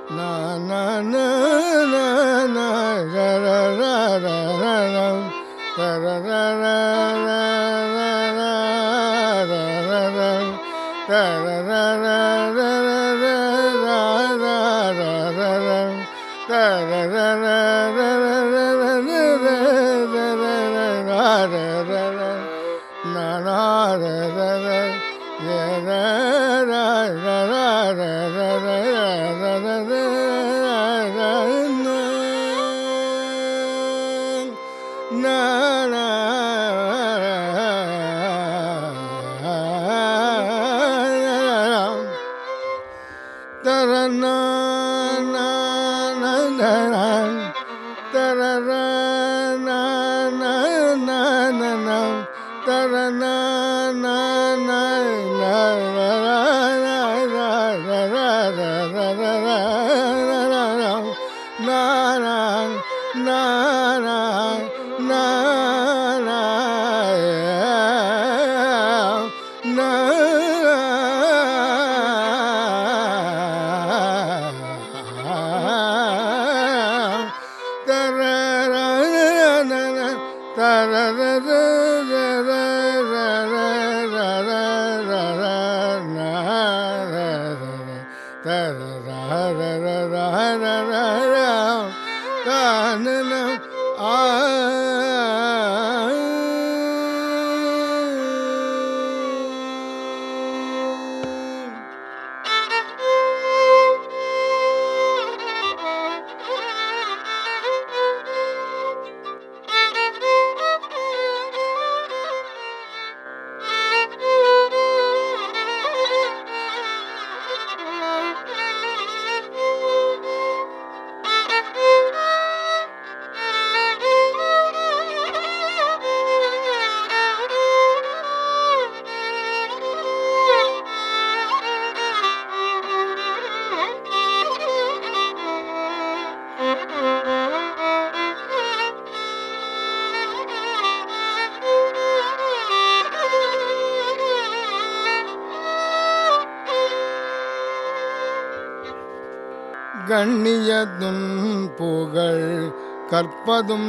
கண்ணியதுன் புகழ் கற்பதும்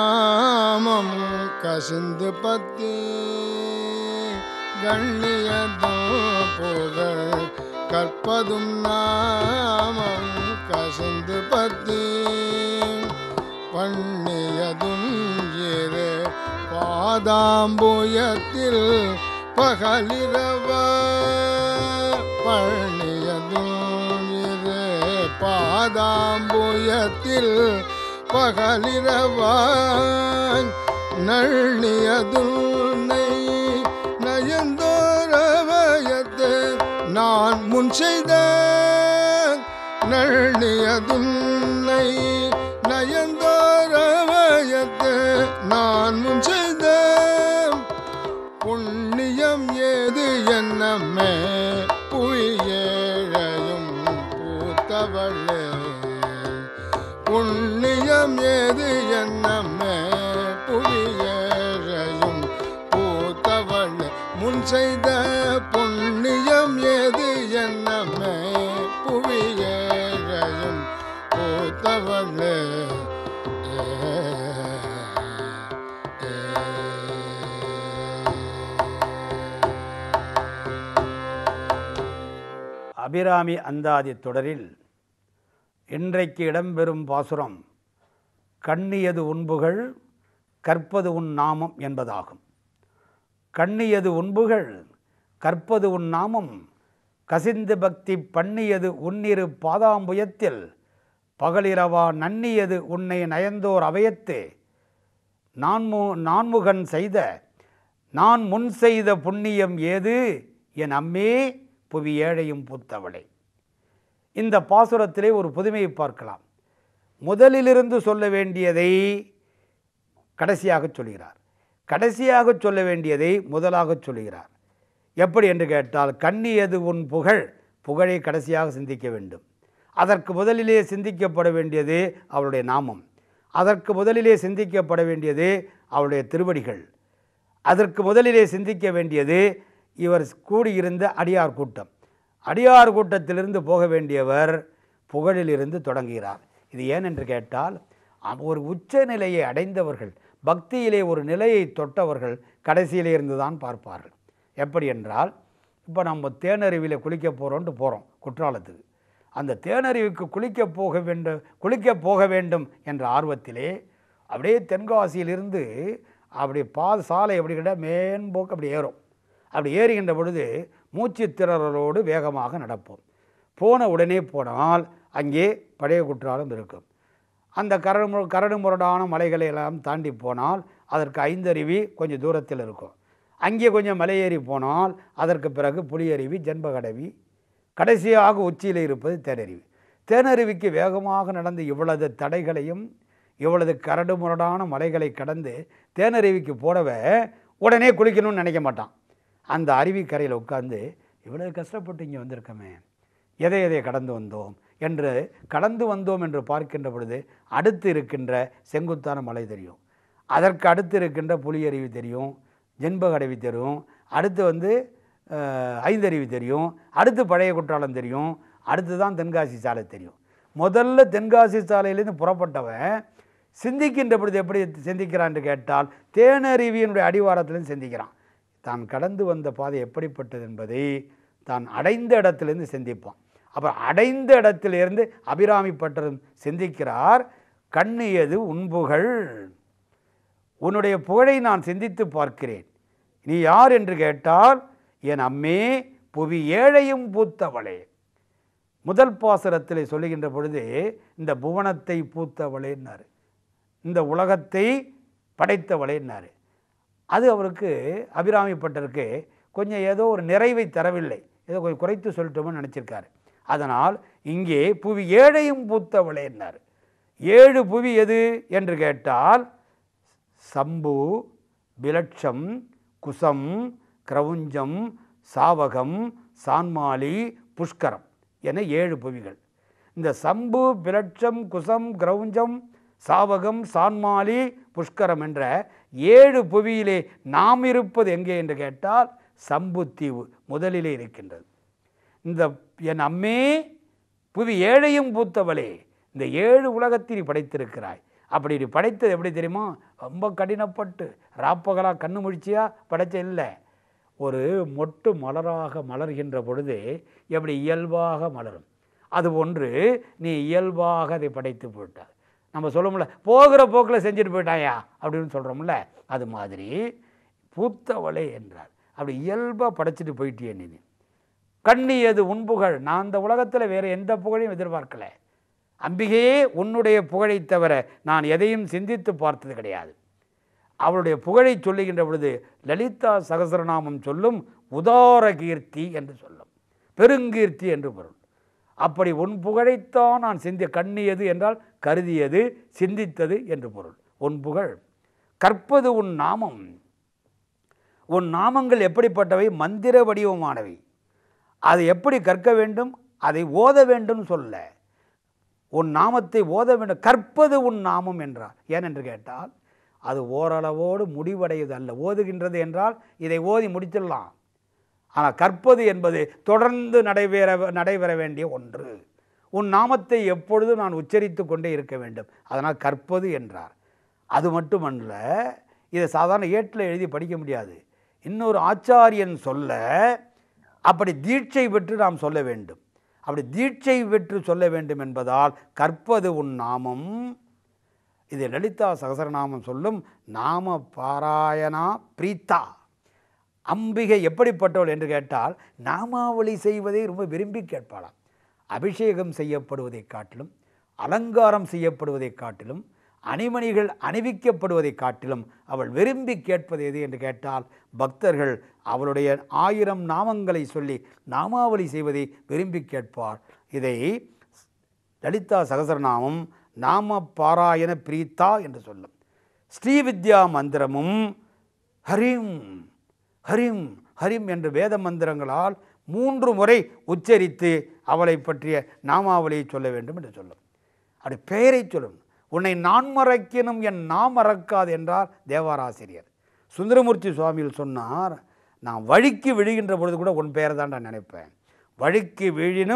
நாமம் கசிந்து பத்தி கண்ணியதும் புகழ் கற்பதும் நாமம் கசிந்து பத்தி பண்ணியதும் இரு பாதாம்புயத்தில் பகலிரவ பண்ணியதும் இரு பாதாம்புயத்தில் பகலிரவான் நள்ளியதுன்னை நயந்தோரவயத்து நான் முன் செய்த நள்ளியதுன்னை நயந்தோரவயத்து நான் முன் செய்த புண்ணியம் ஏது என்னம்மே புயேழையும் பூத்தவளே புண்ணியம் ஏது என்னம்மே புவியேழையும் பூத்தவளே முன் செய்த புண்ணியம் ஏது என்னம்மே புவியேழையும் பூத்தவளே அபிராமி அந்தாதி தொடரில் இன்றைக்கு இடம்பெறும் பாசுரம் கண்ணியது உண்புகள் கற்பது உன் நாமம் என்பதாகும் கண்ணியது உண்புகள் கற்பது உன் நாமம் கசிந்து பக்தி பண்ணியது உன்னிரு பாதாம்புயத்தில் பகலிரவா நன்னியது உன்னை நயந்தோர் அவயத்து நான்மு நான்முகன் செய்த நான் முன் செய்த புண்ணியம் ஏது என் அம்மே புவி ஏழையும் பூத்தவளை இந்த பாசுரத்திலே ஒரு புதுமையை பார்க்கலாம் முதலிலிருந்து சொல்ல வேண்டியதை கடைசியாக சொல்கிறார் கடைசியாக சொல்ல வேண்டியதை முதலாக சொல்கிறார் எப்படி என்று கேட்டால் கண்ணியது உன் புகழ் புகழை கடைசியாக சிந்திக்க வேண்டும் அதற்கு முதலிலே சிந்திக்கப்பட வேண்டியது அவளுடைய நாமம் அதற்கு முதலிலே சிந்திக்கப்பட வேண்டியது அவளுடைய திருவடிகள் அதற்கு முதலிலே சிந்திக்க வேண்டியது இவர் கூடியிருந்த அடியார் கூட்டம் அடியார் கூட்டத்திலிருந்து போக வேண்டியவர் புகழிலிருந்து தொடங்குகிறார் இது ஏன் என்று கேட்டால் அவ- ஒரு உச்ச நிலையை அடைந்தவர்கள் பக்தியிலே ஒரு நிலையை தொட்டவர்கள் கடைசியிலே இருந்து தான் பார்ப்பார்கள் எப்படி என்றால் இப்போ நம்ம தேனருவியில் குளிக்க போகிறோன்ட்டு போகிறோம் குற்றாலத்துக்கு அந்த தேனருவிக்கு குளிக்க போக வேண்டும் குளிக்க போக வேண்டும் என்ற ஆர்வத்திலே அப்படியே தென்காசியிலிருந்து அப்படி பா சாலை எப்படி கிட்ட மேன்போக்கு அப்படி ஏறும் அப்படி ஏறுகின்ற பொழுது மூச்சு திணறலோடு வேகமாக நடப்போம் போன உடனே போனால் அங்கே பழைய குற்றாலம் இருக்கும் அந்த கரடு மு கரடு முரடான மலைகளை எல்லாம் தாண்டி போனால் அதற்கு ஐந்தருவி கொஞ்சம் தூரத்தில் இருக்கும் அங்கே கொஞ்சம் மலையேறி போனால் அதற்கு பிறகு புலியருவி ஜென்பகடவி கடைசியாக உச்சியில் இருப்பது தேனருவி தேனருவிக்கு வேகமாக நடந்து இவ்வளவு தடைகளையும் இவ்வளவு கரடு முரடான மலைகளை கடந்து தேனருவிக்கு போடவ உடனே குளிக்கணும்னு நினைக்க மாட்டான் அந்த அருவிக்கரையில் உட்கார்ந்து இவ்வளவு கஷ்டப்பட்டு இங்கே வந்திருக்கோமே எதை எதை கடந்து வந்தோம் என்று கடந்து வந்தோம் என்று பார்க்கின்ற பொழுது அடுத்து இருக்கின்ற செங்குத்தான மலை தெரியும் அதற்கு அடுத்து இருக்கின்ற புலியருவி தெரியும் ஜென்பகடவி தெரியும் அடுத்து வந்து அஹ், ஐந்தருவி தெரியும் அடுத்து பழைய குற்றாலம் தெரியும் அடுத்து தான் தென்காசி சாலை தெரியும் முதல்ல தென்காசி சாலையிலேருந்து புறப்பட்டவன் சிந்திக்கின்ற பொழுது எப்படி சிந்திக்கிறான் என்று கேட்டால் தேனருவியினுடைய அடிவாரத்திலிருந்து சிந்திக்கிறான் தான் கடந்து வந்த பாதை எப்படிப்பட்டது என்பதை தான் அடைந்த இடத்திலிருந்து சிந்திப்பான் அப்போ அடைந்த இடத்திலிருந்து அபிராமி பட்டரும் சிந்திக்கிறார் கண்ணியது உண்புகள் உன்னுடைய புகழை நான் சிந்தித்து பார்க்கிறேன் நீ யார் என்று கேட்டால் என் அம்மே புவி ஏழையும் பூத்தவளே முதல் பாசுரத்தில் சொல்லுகின்ற பொழுது இந்த புவனத்தை பூத்தவளேன்னாரு இந்த உலகத்தை படைத்தவளேன்னாரு அது அவருக்கு அபிராமி பட்டருக்கு கொஞ்சம் ஏதோ ஒரு நிறைவை தரவில்லை ஏதோ கொஞ்சம் குறைத்து சொல்லட்டோம்னு நினச்சிருக்காரு அதனால் இங்கே புவி ஏழையும் பூத்தவளேன்னார் ஏழு புவி எது என்று கேட்டால் சம்பு விலட்சம் குசம் கிரவுஞ்சம் சாவகம் சான்மாலி புஷ்கரம் என ஏழு புவிகள் இந்த சம்பு பிலட்சம் குசம் கிரவுஞ்சம் சாவகம் சான்மாலி புஷ்கரம் என்ற ஏழு புவியிலே நாம் இருப்பது எங்கே என்று கேட்டால் சம்புத்தீவு முதலிலே இருக்கின்றது இந்த என் அம்மே புவி ஏழையும் பூத்தவளே இந்த ஏழு உலகத்தை நீ படைத்திருக்கிறாய் அப்படி நீ படைத்தது எப்படி தெரியுமா ரொம்ப கடினப்பட்டு ராப்பகலாக கண்ணு முழிச்சியா படைச்ச இல்லை ஒரு மொட்டு மலராக மலர்கின்ற பொழுது எப்படி இயல்பாக மலரும் அது ஒன்று நீ இயல்பாக அதை படைத்து போட்டார் நம்ம சொல்லுவோம்ல போகிற போக்கில் செஞ்சுட்டு போயிட்டாயா அப்படின்னு சொல்கிறோம்ல அது மாதிரி பூத்தவளே என்றார் அப்படி இயல்பாக படைச்சிட்டு போயிட்டியே நீ கண்ணியது உன் புகழ் நான் அந்த உலகத்தில் வேறு எந்த புகழையும் எதிர்பார்க்கல அம்பிகையே உன்னுடைய புகழைத் தவிர நான் எதையும் சிந்தித்து பார்த்தது கிடையாது அவளுடைய புகழை சொல்லுகின்ற பொழுது லலிதா சகசரநாமம் சொல்லும் உதார கீர்த்தி என்று சொல்லும் பெருங்கீர்த்தி என்று பொருள் அப்படி உன் புகழைத்தான் நான் சிந்தி கண்ணியது என்றால் கருதியது சிந்தித்தது என்று பொருள் உன் புகழ் கற்பது உன் நாமம் உன் நாமங்கள் எப்படிப்பட்டவை மந்திர வடிவமானவை அதை எப்படி கற்க வேண்டும் அதை ஓத வேண்டும் சொல்ல உன் நாமத்தை ஓத வேண்டும் கற்பது உன் நாமம் என்றார் ஏனென்று கேட்டால் அது ஓரளவோடு முடிவடையது அல்ல ஓதுகின்றது என்றால் இதை ஓதி முடிச்சிடலாம் ஆனால் கற்பது என்பது தொடர்ந்து நடைபெற நடைபெற வேண்டிய ஒன்று உன் நாமத்தை எப்பொழுதும் நான் உச்சரித்து கொண்டே இருக்க வேண்டும் அதனால் கற்பது என்றார் அது மட்டுமல்ல இதை சாதாரண ஏட்டில் எழுதி படிக்க முடியாது இன்னொரு ஆச்சாரியன் சொல்ல அப்படி தீட்சை பெற்று நாம் சொல்ல வேண்டும் அப்படி தீட்சை பெற்று சொல்ல வேண்டும் என்பதால் கற்பது உன் நாமம் இது லலிதா சகசரநாமம் சொல்லும் நாம பாராயணா பிரீத்தா அம்பிகை எப்படிப்பட்டவள் என்று கேட்டால் நாமாவளி செய்வதை ரொம்ப விரும்பி கேட்பாளாம் அபிஷேகம் செய்யப்படுவதை காட்டிலும் அலங்காரம் செய்யப்படுவதை காட்டிலும் அணிமணிகள் அணிவிக்கப்படுவதை காட்டிலும் அவள் விரும்பி கேட்பது எது என்று கேட்டால் பக்தர்கள் அவளுடைய ஆயிரம் நாமங்களை சொல்லி நாமாவளி செய்வதை விரும்பி கேட்பார் இதை லலிதா சகசரநாமம் நாம பாராயண பிரீத்தா என்று சொல்லும் ஸ்ரீவித்யா மந்திரமும் ஹரிம் ஹரிம் ஹரிம் என்ற வேத மந்திரங்களால் மூன்று முறை உச்சரித்து அவளை பற்றிய நாமாவளியை சொல்ல வேண்டும் என்று சொல்லும் அப்படி பெயரை சொல்லும் உன்னை நான் மறக்கினும் என் நாம் மறக்காது என்றார் தேவாராசிரியர் சுந்தரமூர்த்தி சுவாமிகள் சொன்னார் நான் வழிக்கு விழுகின்ற பொழுது கூட உன் பெயரை தான் நான் நினைப்பேன் வழிக்கு விழினும்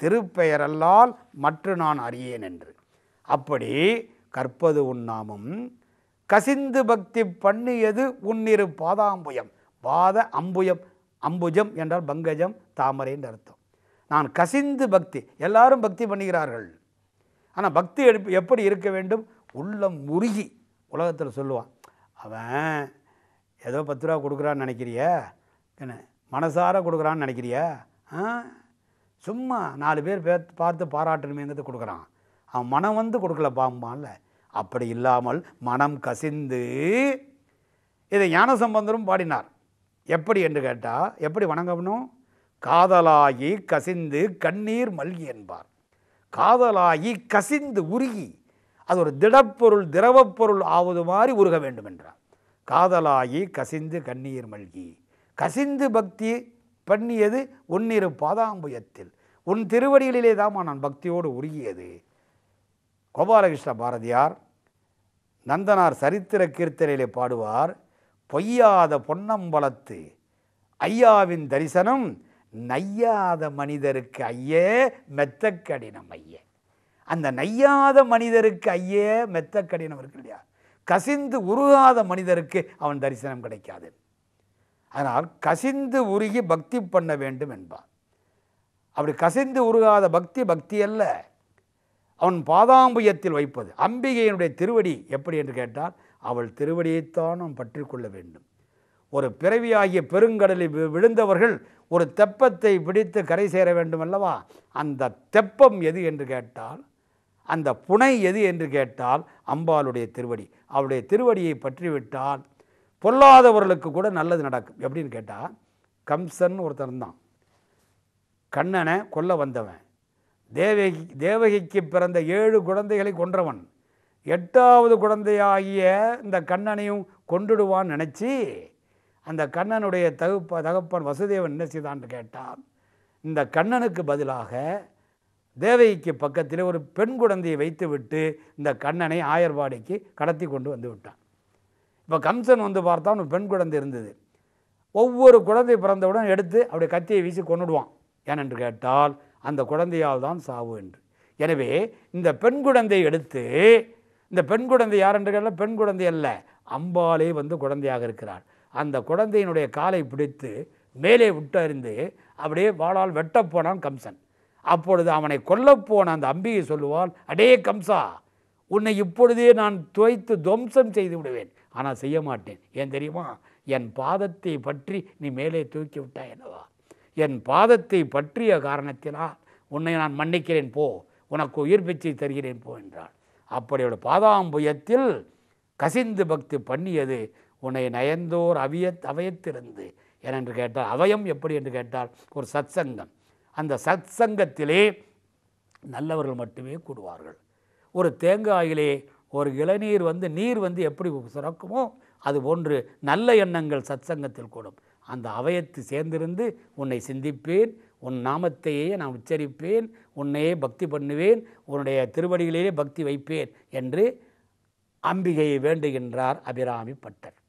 திருப்பெயரல்லால் மற்ற நான் அறியேன் என்று அப்படி கற்பது உன்னாமம் கசிந்து பக்தி பண்ணியது உன்னிரு பாதாம்புயம் பாத அம்புயம் அம்புஜம் என்றால் பங்கஜம் தாமரை என்று அர்த்தம் நான் கசிந்து பக்தி எல்லாரும் பக்தி பண்ணுகிறார்கள் ஆனால் பக்தி எடுப்பு எப்படி இருக்க வேண்டும் உள்ளம் உருகி உலகத்தில் சொல்லுவான் அவன் ஏதோ பத்து ரூபா கொடுக்குறான்னு நினைக்கிறிய என்ன மனசார கொடுக்குறான்னு நினைக்கிறிய ஆ சும்மா நாலு பேர் பே பார்த்து பாராட்டணுமேங்கிறது கொடுக்குறான் அவன் மனம் வந்து கொடுக்கல பாம்பான்ல அப்படி இல்லாமல் மனம் கசிந்து இதை ஞான சம்பந்தரும் பாடினார் எப்படி என்று கேட்டால் எப்படி வணங்கணும் காதலாகி கசிந்து கண்ணீர் மல்கி என்பார் காதலாகி கசிந்து உருகி அது ஒரு திடப்பொருள் திரவப்பொருள் ஆவது மாதிரி உருக வேண்டும் என்றார் காதலாகி கசிந்து கண்ணீர் மல்கி கசிந்து பக்தி பண்ணியது உன்னிரு பாதாம்புயத்தில் உன் திருவடிகளிலே தான் நான் பக்தியோடு உருகியது கோபாலகிருஷ்ண பாரதியார் நந்தனார் சரித்திர கீர்த்தனையிலே பாடுவார் பொய்யாத பொன்னம்பலத்து ஐயாவின் தரிசனம் நையாத மனிதருக்கு ஐயே மெத்த கடினம் ஐயே அந்த நையாத மனிதருக்கு ஐயே மெத்த கடினம் இருக்கு இல்லையா கசிந்து உருகாத மனிதருக்கு அவன் தரிசனம் கிடைக்காது அதனால் கசிந்து உருகி பக்தி பண்ண வேண்டும் என்பார் அப்படி கசிந்து உருகாத பக்தி பக்தி அல்ல அவன் பாதாம்புயத்தில் வைப்பது அம்பிகையினுடைய திருவடி எப்படி என்று கேட்டால் அவள் திருவடியைத்தான் நாம் பற்றி கொள்ள வேண்டும் ஒரு பிறவியாகிய பெருங்கடலில் வி- விழுந்தவர்கள் ஒரு தெப்பத்தை பிடித்து கரை சேர வேண்டும் அல்லவா அந்த தெப்பம் எது என்று கேட்டால் அந்த புனை எது என்று கேட்டால் அம்பாளுடைய திருவடி அவளுடைய திருவடியை பற்றிவிட்டால் பொல்லாதவர்களுக்கு கூட நல்லது நடக்கும் எப்படின்னு கேட்டால் கம்சன் ஒருத்தன் தான் கண்ணனை கொல்ல வந்தவன் தேவகி தேவகிக்கு பிறந்த ஏழு குழந்தைகளை கொன்றவன் எட்டாவது குழந்தையாகிய இந்த கண்ணனையும் கொண்டுடுவான்னு நினச்சி அந்த கண்ணனுடைய தகுப்ப தகப்பன் வசுதேவன் என்ன செய்தான்னு கேட்டால் இந்த கண்ணனுக்கு பதிலாக தேவகிக்கு பக்கத்தில் ஒரு பெண் குழந்தையை வைத்துவிட்டு இந்த கண்ணனை ஆயர்வாடிக்கு கடத்தி கொண்டு வந்து விட்டான் இப்போ கம்சன் வந்து பார்த்தா ஒரு பெண் குழந்தை இருந்தது ஒவ்வொரு குழந்தை பிறந்தவுடன் எடுத்து அப்படியே கத்தியை வீசி கொன்னுடுவான் ஏனென்று கேட்டால் அந்த குழந்தையால் தான் சாவு என்று எனவே இந்த பெண் குழந்தையை எடுத்து இந்த பெண் குழந்தை யார் என்று கேட்டால் பெண் குழந்தை அல்ல அம்பாலே வந்து குழந்தையாக இருக்கிறாள் அந்த குழந்தையினுடைய காலை பிடித்து மேலே விட்டறிந்து அப்படியே வாளால் வெட்டப் போனான் கம்சன் அப்பொழுது அவனை கொல்லப்போன அந்த அம்பிகை சொல்லுவாள் அடே கம்சா உன்னை இப்பொழுதே நான் துவைத்து துவம்சம் செய்து விடுவேன் ஆனால் செய்ய மாட்டேன் ஏன் தெரியுமா என் பாதத்தை பற்றி நீ மேலே தூக்கி விட்டாய் என்னவா என் பாதத்தை பற்றிய காரணத்தினால் உன்னை நான் மன்னிக்கிறேன் போ உனக்கு உயிர் பிச்சை தருகிறேன் போ என்றாள் அப்படி அவள் பாதாம்புயத்தில் கசிந்து பக்தி பண்ணியது உன்னை நயந்தோர் அவிய அவயத்திருந்து ஏனென்று கேட்டால் அவயம் எப்படி என்று கேட்டால் ஒரு சத்சங்கம் அந்த சத்சங்கத்திலே நல்லவர்கள் மட்டுமே கூடுவார்கள் ஒரு தேங்காயிலே ஒரு இளநீர் வந்து நீர் வந்து எப்படி சுரக்குமோ அது போன்று நல்ல எண்ணங்கள் சத்சங்கத்தில் கூடும் அந்த அவயத்து சேர்ந்திருந்து உன்னை சிந்திப்பேன் உன் நாமத்தையே நான் உச்சரிப்பேன் உன்னையே பக்தி பண்ணுவேன் உன்னுடைய திருவடிகளிலே பக்தி வைப்பேன் என்று அம்பிகையை வேண்டுகின்றார் அபிராமி பட்டர்